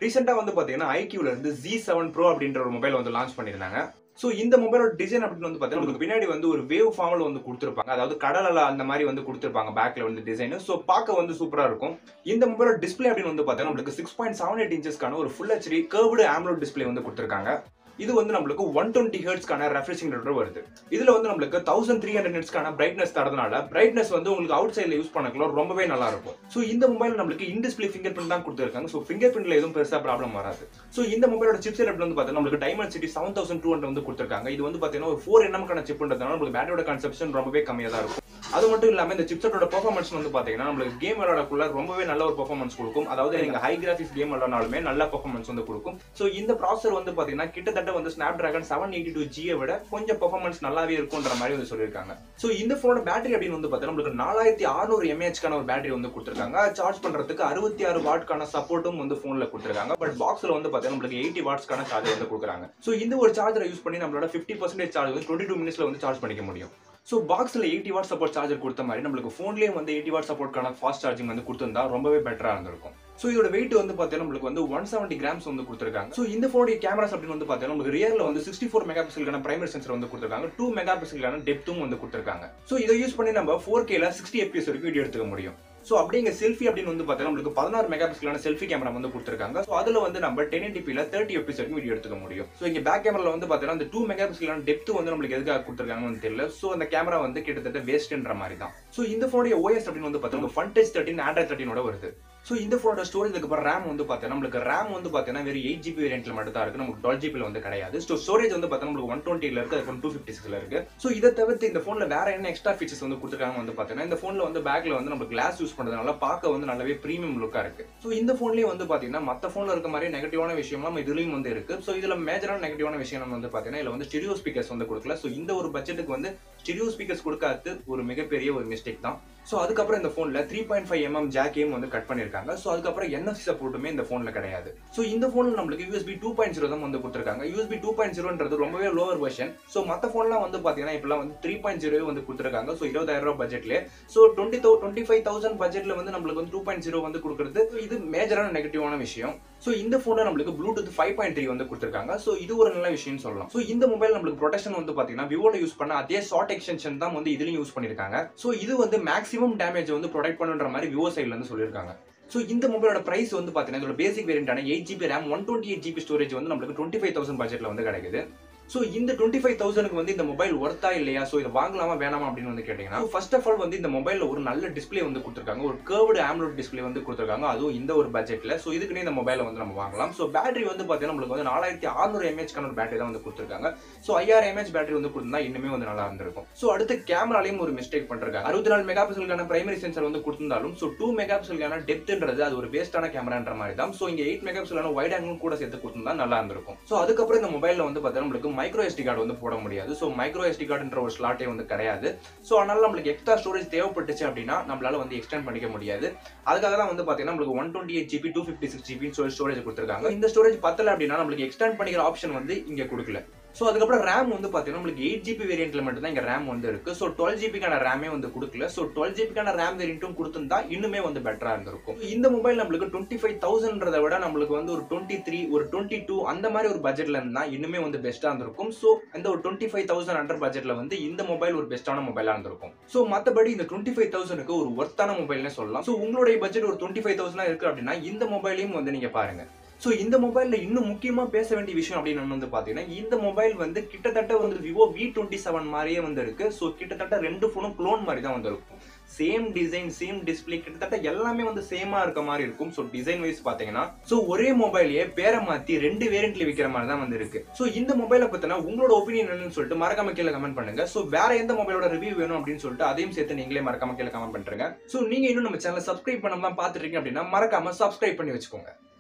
ரீசெண்டா வந்து பாத்தீங்கன்னா ஐக்யூல இருந்து ஜி செவன் ப்ரோ அப்படின்ற ஒரு மொபைல் வந்து லான்ச் பண்ணியிருந்தாங்க ஸோ இந்த மொபைலோட டிசைன் அப்படின்னு வந்து பார்த்தீங்கன்னா உங்களுக்கு பின்னாடி வந்து ஒரு வேவ் ஃபார்மில் வந்து கொடுத்துருப்பாங்க அதாவது கடலில் அந்த மாதிரி வந்து கொடுத்துருப்பாங்க பேக்ல வந்து டிசைன் ஸோ பார்க்க வந்து சூப்பராக இருக்கும் இந்த மொபைலோட டிஸ்ப்ளே அப்படின்னு வந்து பார்த்தீங்கன்னா உங்களுக்கு சிக்ஸ் பாயிண்ட் செவன் எயிட் இன்ச்சஸ்க்கான ஒரு full HD curved AMOLED display வந்து கொடுத்துருக்காங்க இது வந்து நம்மளுக்கு ஒன் டுவெண்ட்டி ஹெர்ட்ஸ்க்கான ரெஃப்ரெஷிங் ரேட் வருது இதுல வந்து நம்மளுக்கு தௌசண்ட் த்ரீ ஹண்ட்ரட் நெட்ஸ்க்கான பிரைட்னஸ் தரதுனால பிரைட்னஸ் வந்து உங்களுக்கு அவுட் சைட்ல யூஸ் பண்ணக்கலாம் ரொம்பவே நல்லா இருக்கும் ஸோ இந்த மொபைல் நம்மளுக்கு இன் டிஸ்பிளே ஃபிங்கர் பிரிண்ட் தான் கொடுத்துருக்காங்க ஸோ ஃபிங்கர் பிரிண்ட்ல எதுவும் பெருசா ப்ராப்ளம் வராது ஸோ இந்த மொபைலோட சிப் செட் வந்து பார்த்தீங்கன்னா நம்மளுக்கு Dimensity seven thousand two hundred வந்து கொடுத்துருக்காங்க இது வந்து பார்த்தீங்கன்னா ஒரு ஃபோர் என்எம்க்கான சிப்ன்றதுனால நம்மளுக்கு பேட்டரியோட கன்சப்ஷன் ரொம்பவே கம்மியாக தான் இருக்கும் அது மட்டும் இல்லாம இந்த சிப்செட்டோட பெர்ஃபார்மன்ஸ் வந்து பாத்தீங்கன்னா நம்மளுக்கு கேம் விளையாடக்குள்ள ரொம்பவே நல்ல ஒரு பெர்ஃபார்மன்ஸ் கொடுக்கும் அதாவது நீங்க ஹை கிராஃபிக்ஸ் கேம் விளையாடினாலுமே நல்ல பெர்ஃபார்மன்ஸ் வந்து கொடுக்கும் ஸோ இந்த ப்ராசர் வந்து பாத்தீங்கன்னா கிட்டத்தட்ட வந்து Snapdragon seven eighty two ஜியை விட கொஞ்சம் பெர்ஃபார்மன்ஸ் நல்லாவே இருக்கும்ன்ற மாதிரி வந்து சொல்லியிருக்காங்க ஸோ இந்த ஃபோனோட பேட்டரி அப்படின்னு வந்து பாத்தீங்கன்னா நம்மளுக்கு நாலாயிரத்தி அறுநூறு எம்ஏஹெச்க்கான ஒரு பேட்டரி வந்து கொடுத்துருக்காங்க சார்ஜ் பண்றதுக்கு அறுபத்தி ஆறு வாட்க்கான சப்போர்ட்டும் வந்து ஃபோன்ல கொடுத்துருக்காங்க பட் பாக்ஸ்ல வந்து பாத்தீங்கன்னா நம்மளுக்கு எயிட்டி வாட்ஸ்க்கான சார்ஜர் வந்து கொடுக்குறாங்க ஸோ இந்த ஒரு சார்ஜரை யூஸ் பண்ணி நம்மளோட ஃபிஃப்டி பர்சன்டேஜ் சார்ஜ் வந்து டுவெண்ட்டி டூ மினிட்ஸ்ல வந்து சார்ஜ் பண்ணிக்க முடியும் ஸோ பாக்ஸில் எயிட்டி வாட் சப்போர்ட் சார்ஜர் கொடுத்த மாதிரி நம்மளுக்கு ஃபோன்லேயே வந்து எயிட்டி வாட் சப்போர்ட்கான ஃபாஸ்ட் சார்ஜிங் வந்து கொடுத்துருந்தா ரொம்பவே பெட்டராக இருந்திருக்கும் ஸோ இதோட வெயிட் வந்து பார்த்தீங்கன்னா நம்மளுக்கு வந்து ஒன் செவன்ட்டி கிராம்ஸ் வந்து கொடுத்துருக்காங்க ஸோ இந்த ஃபோனுடைய கேமராஸ் அப்படின்னு வந்து பார்த்தீங்கன்னா உங்களுக்கு ரியரில் வந்து சிக்ஸ்டி ஃபோர் மெகா பிக்சலுக்கான பிரைமரி சென்சர் வந்து கொடுத்துருக்காங்க டூ மெகா பிக்சலுக்கான டெப்த்தும் வந்து கொடுத்துருக்காங்க ஸோ இதை யூஸ் பண்ணி நம்ம ஃபோர் கேல சிக்ஸ்டி எஃபிஎஸ் வரைக்கும் வீடியோ எடுத்துக்க முடியும் ஸோ அப்படிங்க செல்ஃபி அப்படின்னு வந்து பார்த்தீங்கன்னா நம்மளுக்கு பதினாறு மெகா பிக்சலான செல்ஃபி கேமரா வந்து கொடுத்துருக்காங்க ஸோ அதில் வந்து நம்ம டென் எயிட்டிபியில் தேர்ட்டி எஃபிஎஸ் வரைக்கும் வீடியோ எடுத்துக்க முடியும் ஸோ இங்கே பேக் கேமராவில் வந்து பார்த்தீங்கன்னா அந்த டூ மெகா பிக்சலான டெப்த் வந்து நம்மளுக்கு எதுக்காக கொடுத்துருக்காங்கன்னு தெரியல ஸோ அந்த கேமரா வந்து கிட்டத்தட்ட வேஸ்ட்ன்ற மாதிரி தான் ஸோ இந்த ஃபோனுடைய ஓஎஸ் அப்படின்னு வந்து பார்த்தீங்கன்னா ஃபன் டச் தேர்ட்டின் ஆண்ட்ராய்ட் தேர்ட்டினோட வருது ஸோ இந்த ஃபோனோட ஸ்டோரேஜ் அப்புறம் ரேம் வந்து பார்த்தீங்கன்னா நம்மளுக்கு ரேம் வந்து பார்த்தீங்கன்னா வெறும் எயிட் ஜிபி வேரியன்ட்ல மட்டும் தான் இருக்கு நமக்கு டுவெல் ஜிபியில் வந்து கிடையாது ஸோ ஸ்டோரேஜ் வந்து பார்த்தீங்கன்னா நம்மளுக்கு ஒன் டுவெண்ட்டில இருக்கு அதுக்கு டூ ஃபிஃப்டி சிக்ஸ்ல இருக்கு ஸோ இதை தவிர்த்து இந்த ஃபோனில் வேற என்ன எக்ஸ்ட்ரா ஃபீச்சர்ஸ் வந்து கொடுத்துருக்காங்க வந்து பார்த்தீங்கன்னா இந்த ஃபோனில் வந்து பேக்ல வந்து நம்ம கிளாஸ் யூஸ் பண்ணுறதுனால பார்க்க வந்து நல்லாவே ப்ரீமியம் லுக்காக இருக்கு ஸோ இந்த ஃபோன்லேயே வந்து பார்த்தீங்கன்னா மற்ற ஃபோனில் இருக்க மாதிரி நெகட்டிவான விஷயம்லாம் நம்ம இதுலயும் வந்து இருக்கு ஸோ இதில் மேஜரான நெகட்டிவான விஷயம் நம்ம வந்து பார்த்தீங்கன்னா இதில் வந்து ஸ்டெரியோ ஸ்பீக்கர்ஸ் வந்து கொடுக்கல ஸோ இந்த ஒரு பட்ஜெட்டுக்கு வந்து ஸ்டெரியோ ஸ்பீக்கர்ஸ் கொடுக்காது ஒரு மிகப்பெரிய ஒரு மிஸ்டேக் தான் ஸோ அதுக்கப்புறம் இந்த ஃபோனில் த்ரீ பாயிண்ட் ஃபைவ் எம்எம் ஜாக்கையும் வந்து கட் பண்ணியிருக்காங்க ஸோ அதுக்கப்புறம் என்எஃப்சி சப்போர்ட்டுமே இந்த ஃபோனில் கிடையாது ஸோ இந்த ஃபோனில் நம்மளுக்கு யூஎஸ்பி டூ பாயிண்ட் ஜீரோ தான் வந்து கொடுத்துருக்காங்க யூஎஸ்பி டூ பாயிண்ட் ஜீரோன்றது ரொம்பவே லோவர் வெர்ஷன் ஸோ மற்ற ஃபோன்லாம் வந்து பார்த்தீங்கன்னா இப்பெல்லாம் வந்து த்ரீ பாயிண்ட் ஜீரோ வந்து கொடுத்துருக்காங்க ஸோ இருபதாயிரம் ரூபாய் பட்ஜெட்லேயே so twenty thou twenty five thousand பட்ஜெட்டில் வந்து நம்மளுக்கு வந்து டூ பாயிண்ட் ஜீரோ வந்து கொடுக்குறது இது மேஜரான நெகட்டிவான விஷயம் ஸோ இந்த ஃபோனில் நம்மளுக்கு ப்ளூடூத் ஃபைவ் பாயிண்ட் த்ரீ வந்து கொடுத்துருக்காங்க ஸோ இது ஒரு நல்ல விஷயம்னு சொல்லலாம் ஸோ இந்த மொபைல் நம்மளுக்கு ப்ரொடெக்ஷன் வந்து பார்த்தீங்கன்னா விவோல யூஸ் பண்ண அதே ஷார்ட் எக்ஸ்டென்ஷன் தான் வந்து இதுலையும் யூஸ் பண்ணியிருக்காங்க ஸோ இது வந்து மேக்ஸிமம் டேமேஜ் வந்து ப்ரொடெக்ட் பண்ணுன்ற மாதிரி விவோ சைட்ல இருந்து சொல்லியிருக்காங்க ஸோ இந்த மொபைலோட பிரைஸ் வந்து பார்த்தீங்கன்னா இதோட பேசிக் வேரியண்டான eight GB RAM one twenty eight GB storage வந்து நம்மளுக்கு டுவெண்ட்டி ஃபைவ் தௌசண்ட் பட்ஜெட்ல வந்து கிடைக்குது ஸோ இந்த டுவெண்ட்டி ஃபைவ் தௌசண்ட்க்கு வந்து இந்த மொபைல் ஒர்த்தா இல்லையா ஸோ இதை வாங்கலாமா வேணாமா அப்படின்னு வந்து கேட்டீங்கன்னா ஃபர்ஸ்ட் ஆஃப் ஆல் வந்து இந்த மொபைலில் ஒரு நல்ல டிஸ்பிளே வந்து கொடுத்துருக்காங்க ஒரு கேர்வ்டு ஆம்லோட் டிஸ்பிளே வந்து கொடுத்துருக்காங்க அதுவும் இந்த ஒரு பட்ஜெட்டில் ஸோ இதுக்குன்னே இந்த மொபைலை வந்து நம்ம வாங்கலாம் ஸோ பேட்டரி வந்து பார்த்தீங்கன்னா நம்மளுக்கு வந்து நாலாயிரத்தி அறுநூறு எம்ஏஹெச்க்கான ஒரு பேட்டரி தான் வந்து கொடுத்துருக்காங்க ஸோ ஐயாயிரம் எம்ஏஹெச் பேட்டரி வந்து கொடுத்தா இன்னுமே வந்து நல்லா இருந்திருக்கும் ஸோ அடுத்து கேமராலையும் ஒரு மிஸ்டேக் பண்ணிருக்காங்க அறுபத்தி நாலு மெகா பிக்சலுக்கான பிரைமரி சென்சர் வந்து கொடுத்திருந்தாலும் ஸோ டூ மெகா பிக்சலுக்கான டெப்த்ன்றது அது ஒரு வேஸ்டான கேமரான்ற மாதிரி தான் ஸோ இங்கே எயிட் மெகா பிக்சலான வைட் ஆங்கிள் கூட சேர்த்து கொடுத்திருந்தா நல்லா இருந்திருக்கும் ஸோ அதுக்கப்புறம் இந்த மொபைலில் வந்து பார்த்தீங்கன்னா நம்மளுக்கு மைக்ரோ எஸ்டி கார்டு வந்து போட முடியாது ஸோ மைக்ரோ எஸ்டி கார்டுன்ற ஒரு ஸ்லாட்டே வந்து கிடையாது ஸோ அதனால நம்மளுக்கு எக்ஸ்ட்ரா ஸ்டோரேஜ் தேவைப்பட்டுச்சு அப்படின்னா நம்மளால வந்து எக்ஸ்டெண்ட் பண்ணிக்க முடியாது அதுக்காக தான் வந்து பார்த்தீங்கன்னா நம்மளுக்கு one twenty eight GB two fifty six ஜிபின்னு சொல்லி ஸ்டோரேஜ் கொடுத்துருக்காங்க இந்த ஸ்டோரேஜ் பத்தல அப்படின்னா நம்மளுக்கு எக்ஸ்டெண்ட் பண்ணிக்கிற ஆப்ஷன் வந்து இங்கே கொடுக்கல ஸோ அதுக்கப்புறம் ரேம் வந்து பார்த்தீங்கன்னா நம்மளுக்கு எயிட் ஜிபி வேரியன்ட்ல மட்டும் தான் இங்கே ரேம் வந்து இருக்கு ஸோ டுவெல் ஜிபிக்கான ரேமே வந்து கொடுக்கல ஸோ டுவெல் ஜிபிக்கான ரேம் வேரியன்ட்டும் கொடுத்துருந்தா இன்னுமே வந்து பெட்டரா இருந்திருக்கும் இந்த மொபைல் நம்மளுக்கு டுவெண்ட்டி ஃபைவ் தௌசண்ட்றத விட நம்மளுக்கு வந்து ஒரு டுவெண்ட்டி த்ரீ ஒரு டுவெண்ட்டி டூ அந்த மாதிரி ஒரு பட்ஜெட்ல இருந்தா இன்னுமே வந்து பெஸ்டா இருந்திருக்கும் ஸோ அந்த ஒரு டுவெண்ட்டி ஃபைவ் தௌசண்ட் அண்டர் பட்ஜெட்ல வந்து இந்த மொபைல் ஒரு பெஸ்டான மொபைலா இருந்திருக்கும் ஸோ மற்றபடி இந்த டுவெண்ட்டி ஃபைவ் தௌசண்ட்க்கு ஒரு ஒர்த்தான மொபைல்னே சொல்லலாம் ஸோ உங்களுடைய பட்ஜெட் ஒரு டுவெண்ட்டி ஃபைவ் தௌசண்ட் இருக்கு அப்படின்னா இந்த மொபைலையும் வந்து நீங்க பாருங்க ஸோ இந்த மொபைலில் இன்னும் முக்கியமாக பேச வேண்டிய விஷயம் அப்படின்னு வந்து பார்த்தீங்கன்னா இந்த மொபைல் வந்து கிட்டத்தட்ட வந்து விவோ வி டுவெண்ட்டி செவன் மாதிரியே வந்து இருக்கு ஸோ கிட்டத்தட்ட ரெண்டு ஃபோனும் க்ளோன் மாதிரி தான் வந்திருக்கும் சேம் டிசைன் சேம் டிஸ்பிளே கிட்டத்தட்ட எல்லாமே வந்து சேமா இருக்க மாதிரி இருக்கும் ஸோ டிசைன் வைஸ் பார்த்தீங்கன்னா ஸோ ஒரே மொபைலையே பேரை மாற்றி ரெண்டு வேரியன்ட்ல விற்கிற மாதிரி தான் வந்து இருக்கு ஸோ இந்த மொபைலை பற்றினா உங்களோட ஒப்பீனியன் என்னன்னு சொல்லிட்டு மறக்காம கீழே கமெண்ட் பண்ணுங்க ஸோ வேற எந்த மொபைலோட ரிவ்யூ வேணும் அப்படின்னு சொல்லிட்டு அதையும் சேர்த்து நீங்களே மறக்காம கீழே கமெண்ட் பண்ணுங்க ஸோ நீங்க இன்னும் நம்ம சேனல் சப்ஸ்கிரைப் பண்ணாம பார்த்துட்டு இருக்கீங்க அப்படின்னா மறக்காம சப்ஸ்கிரைப் பண்ணி வச்சுக்கோங்க